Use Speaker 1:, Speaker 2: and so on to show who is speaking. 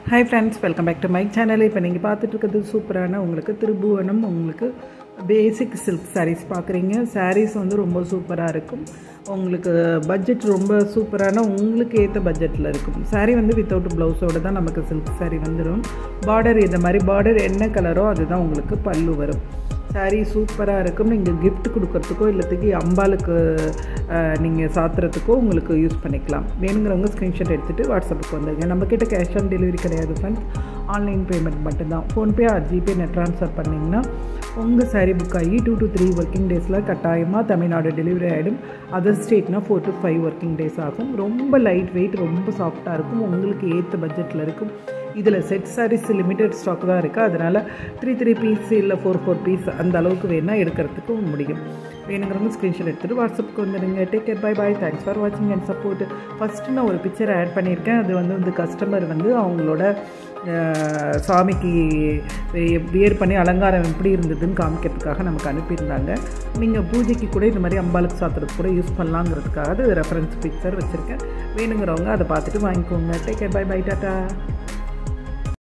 Speaker 1: hi friends welcome back to my channel இப்போ நீங்கள் பார்த்துட்டு இருக்கிறது சூப்பரான உங்களுக்கு திருபுவனம் உங்களுக்கு பேசிக் சில்க் sarees பார்க்குறீங்க sarees வந்து ரொம்ப சூப்பராக இருக்கும் உங்களுக்கு பட்ஜெட் ரொம்ப சூப்பரான உங்களுக்கு ஏற்ற பட்ஜெட்டில் இருக்கும் saree வந்து வித்தவுட் ப்ளவுஸோடு தான் நமக்கு சில்க் saree வந்துடும் பார்டர் இந்த மாதிரி பார்டர் என்ன கலரோ அதுதான் உங்களுக்கு பல்லு வரும் சாரீ சூப்பராக இருக்கும் நீங்கள் gift கொடுக்கறதுக்கோ இல்லத்துக்கு அம்பாளுக்கு நீங்கள் சாத்துறதுக்கோ உங்களுக்கு யூஸ் பண்ணிக்கலாம் வேணுங்கிறவங்க ஸ்க்ரீன்ஷாட் எடுத்துகிட்டு வாட்ஸ்அப்புக்கு வந்துடுங்க நம்மக்கிட்ட கேஷ் ஆன் டெலிவரி கிடையாது ஃப்ரெண்ட்ஸ் ஆன்லைன் பேமெண்ட் மட்டும்தான் PhonePe or GPay net transfer பண்ணிங்கன்னா உங்கள் சாரீ புக் ஆகி டூ டு த்ரீ ஒர்க்கிங் டேஸில் கட்டாயமாக தமிழ்நாடு டெலிவரி ஆகிடும் அதர் ஸ்டேட்னா four to five working days ஆகும் ரொம்ப லைட் வெயிட் ரொம்ப சாஃப்டாக இருக்கும் உங்களுக்கு ஏற்ற பட்ஜெட்டில் இருக்கும் இதில் செட் சாரீஸ் லிமிட்டட் ஸ்டாக் தான் இருக்குது அதனால் த்ரீ த்ரீ பீஸ் இல்லை ஃபோர் ஃபோர் பீஸ் அந்த அளவுக்கு வேணால் எடுக்கிறதுக்கு முடியும் வேணுங்கிறவங்க ஸ்க்ரீன்ஷாட் எடுத்துகிட்டு வாட்ஸ்அப்புக்கு வந்துடுங்க take care bye bye thanks for வாட்சிங் அண்ட் சப்போர்ட் ஃபஸ்ட்டு நான் ஒரு பிக்சர் ஆட் பண்ணியிருக்கேன் அது வந்து இந்த கஸ்டமர் வந்து அவங்களோட அஹ், சாமிக்கு வியர் பண்ணி அலங்காரம் எப்படி இருந்ததுன்னு காமிக்கிறதுக்காக நமக்கு அனுப்பியிருந்தாங்க நீங்கள் பூஜைக்கு கூட இந்த மாதிரி அம்பாளுக்கு சாத்துறதுக்கு கூட யூஸ் பண்ணலாங்கிறதுக்காக அது ரெஃபரன்ஸ் பிக்சர் வச்சுருக்கேன் வேணுங்கிறவங்க அதை பார்த்துட்டு வாங்கிக்கோங்க take care bye bye tata